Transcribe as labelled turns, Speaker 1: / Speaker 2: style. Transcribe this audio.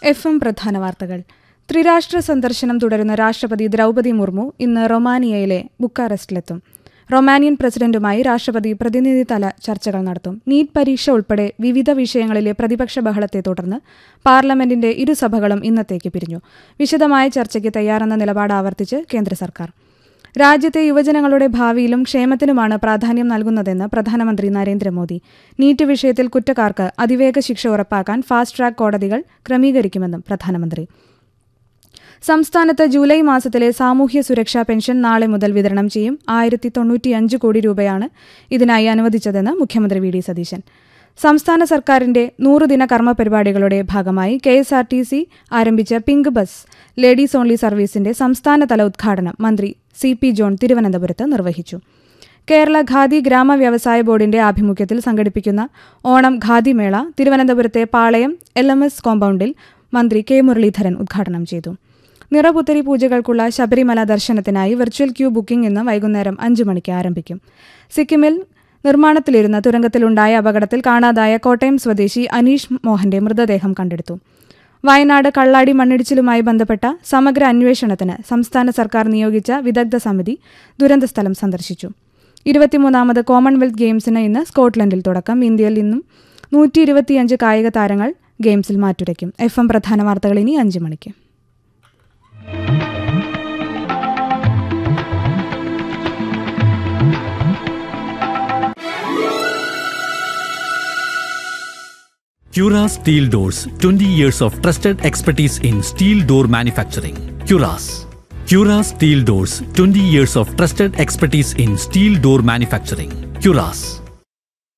Speaker 1: F M പ്രധാന വാർത്തകൾ ത്രിരാഷ്ട്ര സന്ദർശനം തുടരുന്ന രാഷ്ട്രപതി ദ്രൗപദി മുർമു ഇന്ന് റൊമാനിയയിലെ ബുക്കാറസ്റ്റിലെത്തും റൊമാനിയൻ പ്രസിഡന്റുമായി രാഷ്ട്രപതി പ്രതിനിധിതല ചർച്ചകൾ നടത്തും നീറ്റ് പരീക്ഷ ഉൾപ്പെടെ വിവിധ വിഷയങ്ങളിലെ പ്രതിപക്ഷ ബഹളത്തെ തുടർന്ന് പാർലമെന്റിന്റെ ഇരുസഭകളും ഇന്നത്തേക്ക് പിരിഞ്ഞു വിശദമായ ചർച്ചയ്ക്ക് തയ്യാറെന്ന നിലപാട് ആവർത്തിച്ച് കേന്ദ്ര സർക്കാർ രാജ്യത്തെ യുവജനങ്ങളുടെ ഭാവിയിലും ക്ഷേമത്തിനുമാണ് പ്രാധാന്യം നൽകുന്നതെന്ന് പ്രധാനമന്ത്രി നരേന്ദ്രമോദി നീറ്റ് വിഷയത്തിൽ കുറ്റക്കാർക്ക് അതിവേഗ ശിക്ഷ ഉറപ്പാക്കാൻ ഫാസ്റ്റ് ട്രാക്ക് കോടതികൾ ക്രമീകരിക്കുമെന്നും പ്രധാനമന്ത്രി സംസ്ഥാനത്ത് ജൂലൈ മാസത്തിലെ സാമൂഹ്യ സുരക്ഷാ പെൻഷൻ നാളെ മുതൽ വിതരണം ചെയ്യും ആയിരത്തി തൊണ്ണൂറ്റിയഞ്ച് കോടി രൂപയാണ് ഇതിനായി അനുവദിച്ചതെന്ന് മുഖ്യമന്ത്രി വി ഡി സതീശൻ സംസ്ഥാന സർക്കാരിന്റെ നൂറുദിന കർമ്മ പരിപാടികളുടെ ഭാഗമായി K S R T C ആരംഭിച്ച പിങ്ക് ബസ് ലേഡീസ് ഓൺലി സർവീസിന്റെ സംസ്ഥാനതല ഉദ്ഘാടനം മന്ത്രി സി പി ജോൺ തിരുവനന്തപുരത്ത് നിർവഹിച്ചു കേരള ഖാദി ഗ്രാമ വ്യവസായ ബോർഡിന്റെ ആഭിമുഖ്യത്തിൽ സംഘടിപ്പിക്കുന്ന ഓണം ഖാദി മേള തിരുവനന്തപുരത്തെ പാളയം എൽ എം എസ് കോമ്പൗണ്ടിൽ മന്ത്രി കെ മുരളീധരൻ ഉദ്ഘാടനം ചെയ്തു നിറപുത്തരി പൂജകൾക്കുള്ള ശബരിമല ദർശനത്തിനായി വെർച്വൽ ക്യൂ ബുക്കിംഗ് ഇന്ന് വൈകുന്നേരം അഞ്ച് മണിക്ക് ആരംഭിക്കും സിക്കിമിൽ നിർമ്മാണത്തിലിരുന്ന തുരങ്കത്തിലുണ്ടായ അപകടത്തിൽ കാണാതായ കോട്ടയം സ്വദേശി അനീഷ് മോഹന്റെ മൃതദേഹം കണ്ടെടുത്തു വയനാട് കള്ളാടി മണ്ണിടിച്ചിലുമായി ബന്ധപ്പെട്ട സമഗ്ര അന്വേഷണത്തിന് സംസ്ഥാന സർക്കാർ നിയോഗിച്ച വിദഗ്ധ സമിതി ദുരന്തസ്ഥലം സന്ദർശിച്ചു ഇരുപത്തിമൂന്നാമത് കോമൺവെൽത്ത് ഗെയിംസിന് ഇന്ന് സ്കോട്ട്ലൻഡിൽ തുടക്കം ഇന്ത്യയിൽ ഇന്നും നൂറ്റി ഇരുപത്തിയഞ്ച് കായിക താരങ്ങൾ ഗെയിംസിൽ മാറ്റുരയ്ക്കും എഫ് എം പ്രധാന വാർത്തകൾ ഇനി അഞ്ച് മണിക്ക്
Speaker 2: Cura Steel Doors 20 years of trusted expertise in steel door manufacturing. Curas. Cura Steel Doors 20 years of trusted expertise in steel door manufacturing. Curas.